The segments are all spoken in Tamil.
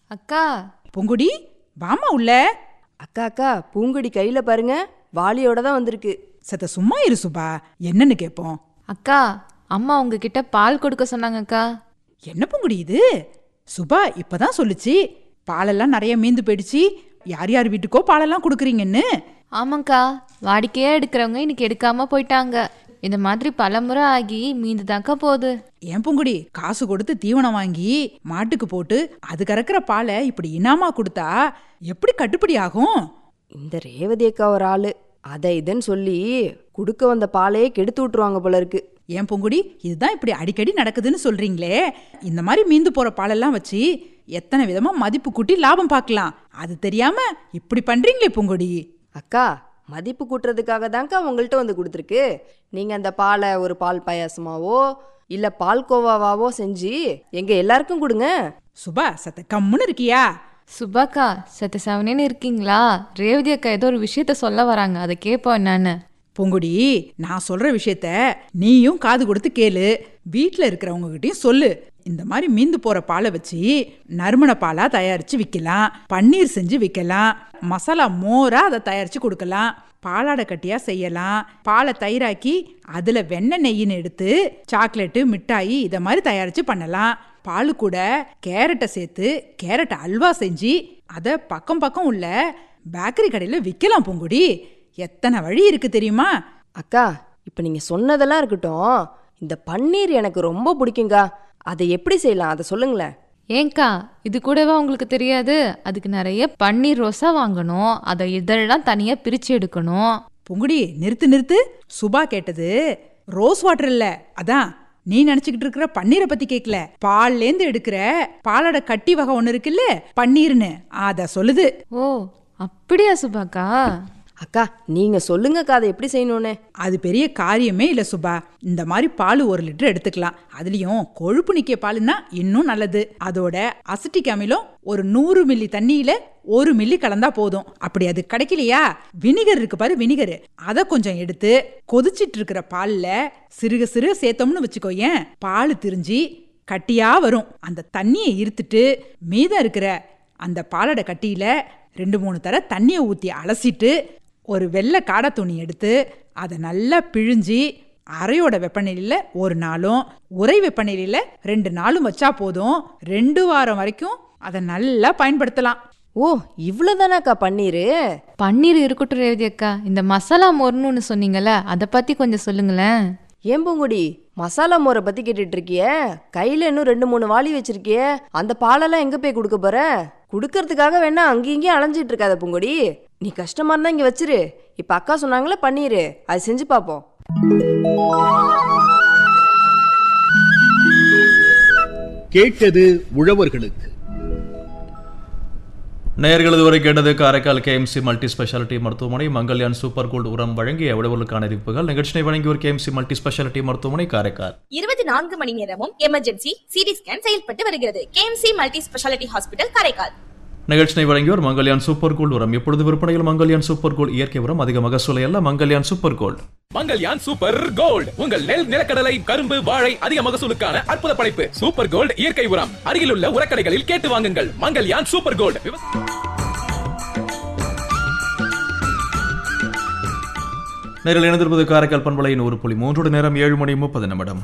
அக்கா பொங்குடி வாமா உள்ள அக்கா அக்கா பூங்கொடி கையில பாருங்க வாளியோட தான் வந்திருக்கு சத்த சும்மா இரு சுபா என்னன்னு கேட்போம் அக்கா அம்மா உங்ககிட்ட பால் கொடுக்க சொன்னாங்க அக்கா என்ன பொங்குடி இது சுபா இப்பதான் சொல்லுச்சு பாலெல்லாம் நிறைய மீந்து போயிடுச்சு யார் யார் வீட்டுக்கோ பாலெல்லாம் கொடுக்குறீங்கன்னு ஆமாங்க்கா வாடிக்கையா எடுக்கிறவங்க இன்னைக்கு எடுக்காம போயிட்டாங்க இந்த மாதிரி பலமுறை ஆகி மீந்துதாக்கா போகுது ஏன் பொங்குடி காசு கொடுத்து தீவனம் வாங்கி மாட்டுக்கு போட்டு அது கறக்கிற பாலை இப்படி இனாமா கொடுத்தா எப்படி கட்டுப்படி ஆகும் இந்த ரேவதி அக்கா ஒரு ஆளு அதை இதுன்னு சொல்லி குடுக்க வந்த பாலையே கெடுத்து விட்டுருவாங்க போல இருக்கு ஏன் பொங்குடி இதுதான் இப்படி அடிக்கடி நடக்குதுன்னு சொல்றீங்களே இந்த மாதிரி மீந்து போற பாலெல்லாம் வச்சு எத்தனை விதமா மதிப்பு கூட்டி லாபம் பார்க்கலாம் அது தெரியாம இப்படி பண்றீங்களே பொங்குடி அக்கா மதிப்பு கூட்டுறதுக்காக தான்க்கா உங்கள்கிட்ட வந்து கொடுத்துருக்கு நீங்க அந்த பாலை ஒரு பால் பாயாசமாவோ இல்ல பால் கோவாவாவோ செஞ்சு எங்க எல்லாருக்கும் கொடுங்க சுபா சத்த கம்முன்னு இருக்கியா சுபாக்கா சத்த செவனேன்னு இருக்கீங்களா ரேவதி அக்கா ஏதோ ஒரு விஷயத்த சொல்ல வராங்க அதை கேட்போம் என்னன்னு பொங்குடி நான் சொல்ற விஷயத்த நீயும் காது கொடுத்து கேளு வீட்டில் இருக்கிறவங்க கிட்டயும் சொல்லு இந்த மாதிரி மீந்து போற பாலை வச்சு நறுமண பாலா தயாரிச்சு விற்கலாம் பன்னீர் செஞ்சு விற்கலாம் மசாலா மோரா அதை தயாரிச்சு கொடுக்கலாம் பாலாடை கட்டியா செய்யலாம் பாலை தயிராக்கி அதுல வெண்ணெய் நெய்யின்னு எடுத்து சாக்லேட்டு மிட்டாயி இதை மாதிரி தயாரிச்சு பண்ணலாம் பாலு கூட கேரட்டை சேர்த்து கேரட் அல்வா செஞ்சு அதை பக்கம் பக்கம் உள்ள பேக்கரி கடையில் விற்கலாம் பூங்குடி எத்தனை வழி இருக்கு தெரியுமா அக்கா இப்போ நீங்க சொன்னதெல்லாம் இருக்கட்டும் இந்த பன்னீர் எனக்கு ரொம்ப பிடிக்குங்கா அதை எப்படி செய்யலாம் அதை சொல்லுங்களேன் ஏங்க்கா இது கூடவா உங்களுக்கு தெரியாது அதுக்கு நிறைய பன்னீர் ரோஸா வாங்கணும் அதை இதழெல்லாம் தனியா பிரிச்சு எடுக்கணும் பூங்குடி நிறுத்து நிறுத்து சுபா கேட்டது ரோஸ் வாட்டர் இல்ல அதான் நீ நினைச்சுக்கிட்டு இருக்கிற பன்னீரை பத்தி கேட்கல பால்லேந்து எடுக்கிற பாலோட கட்டி வகை ஒன்று இருக்குல்ல பன்னீர்னு அத சொல்லுது ஓ அப்படியா சுபாக்கா அக்கா நீங்க சொல்லுங்கக்கா அதை எப்படி செய்யணும்னு அது பெரிய காரியமே இல்லை சுபா இந்த மாதிரி பால் ஒரு லிட்டர் எடுத்துக்கலாம் அதுலயும் கொழுப்பு நிக்கிய பாலுன்னா இன்னும் நல்லது அதோட அசிட்டிக் அமிலம் ஒரு நூறு மில்லி தண்ணியில ஒரு மில்லி கலந்தா போதும் அப்படி அது கிடைக்கலையா வினிகர் இருக்கு பாரு வினிகர் அதை கொஞ்சம் எடுத்து கொதிச்சிட்டு இருக்கிற பால்ல சிறுக சிறுக சேர்த்தோம்னு வச்சுக்கோயேன் பால் திரிஞ்சு கட்டியா வரும் அந்த தண்ணியை இருத்துட்டு மீதம் இருக்கிற அந்த பாலோட கட்டியில ரெண்டு மூணு தர தண்ணியை ஊற்றி அலசிட்டு ஒரு வெள்ளை காடை துணி எடுத்து அதை நல்லா பிழிஞ்சி அறையோட வெப்பநிலையில் ஒரு நாளும் உறை வெப்பநிலையில் ரெண்டு நாளும் வச்சா போதும் ரெண்டு வாரம் வரைக்கும் அதை நல்லா பயன்படுத்தலாம் ஓ இவ்வளோதானாக்கா பன்னீர் பன்னீர் இருக்கட்டும் ரேவதி அக்கா இந்த மசாலா மோர்னு ஒன்று சொன்னீங்கல்ல அதை பத்தி கொஞ்சம் சொல்லுங்களேன் ஏன் பூங்குடி மசாலா மோரை பத்தி கேட்டுட்டு இருக்கிய கையில இன்னும் ரெண்டு மூணு வாளி வச்சிருக்கிய அந்த பாலெல்லாம் எங்க போய் கொடுக்க போற குடுக்கறதுக்காக வேணா அங்கேயும் இங்கேயும் அலைஞ்சிட்டு இருக்காத பூங்குடி நீ கஷ்டமா இருந்தா இங்க வச்சிரு இப்ப அக்கா சொன்னாங்களே பன்னீர் அது செஞ்சு பார்ப்போம் கேட்டது உழவர்களுக்கு நேயர்கள் இதுவரை கேட்டது காரைக்கால் கேஎம்சி மல்டி ஸ்பெஷாலிட்டி மருத்துவமனை மங்கல்யான் சூப்பர் கோல்டு உரம் வழங்கிய உழவர்களுக்கான அறிவிப்புகள் நிகழ்ச்சியை வழங்கியோர் கேஎம்சி மல்டி ஸ்பெஷாலிட்டி மருத்துவமனை காரைக்கால் இருபத்தி நான்கு மணி நேரமும் எமர்ஜென்சி சிடி ஸ்கேன் செயல்பட்டு வருகிறது KMC multi speciality hospital Karaikal நிகழ்ச்சியை வழங்கியோர் மங்கல்யான் சூப்பர் கோல்டு உரம் இப்பொழுது விற்பனையில் மங்கல்யான் சூப்பர் கோல்டு இயற்கை உரம் அதிக மகசூலை அல்ல Mangalyaan super gold Mangalyaan super gold உங்கள் நெல் நிலக்கடலை கரும்பு வாழை அதிக மகசூலுக்கான அற்புத படைப்பு சூப்பர் கோல்ட் இயற்கை உரம் அருகிலுள்ள உரக்கடைகளில் கேட்டு வாங்குங்கள் மங்கல்யான் சூப்பர் கோல்ட் விவசாய நேரில் இணைந்திருப்பது காரைக்கால் பண்பலையின் ஒரு புள்ளி மூன்றோடு நேரம் ஏழு மணி முப்பது நிமிடம்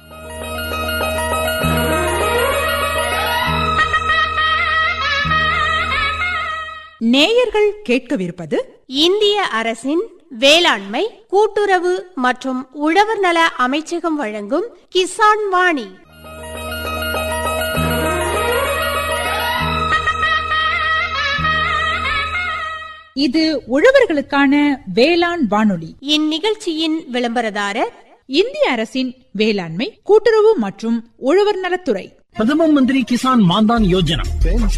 நேயர்கள் கேட்கவிருப்பது இந்திய அரசின் வேளாண்மை கூட்டுறவு மற்றும் உழவர் நல அமைச்சகம் வழங்கும் கிசான் வாணி இது உழவர்களுக்கான வேளாண் வானொலி இந்நிகழ்ச்சியின் விளம்பரதாரர் இந்திய அரசின் வேளாண்மை கூட்டுறவு மற்றும் உழவர் நலத்துறை பிரதம மந்திரி கிசான் மான்தான் யோஜனா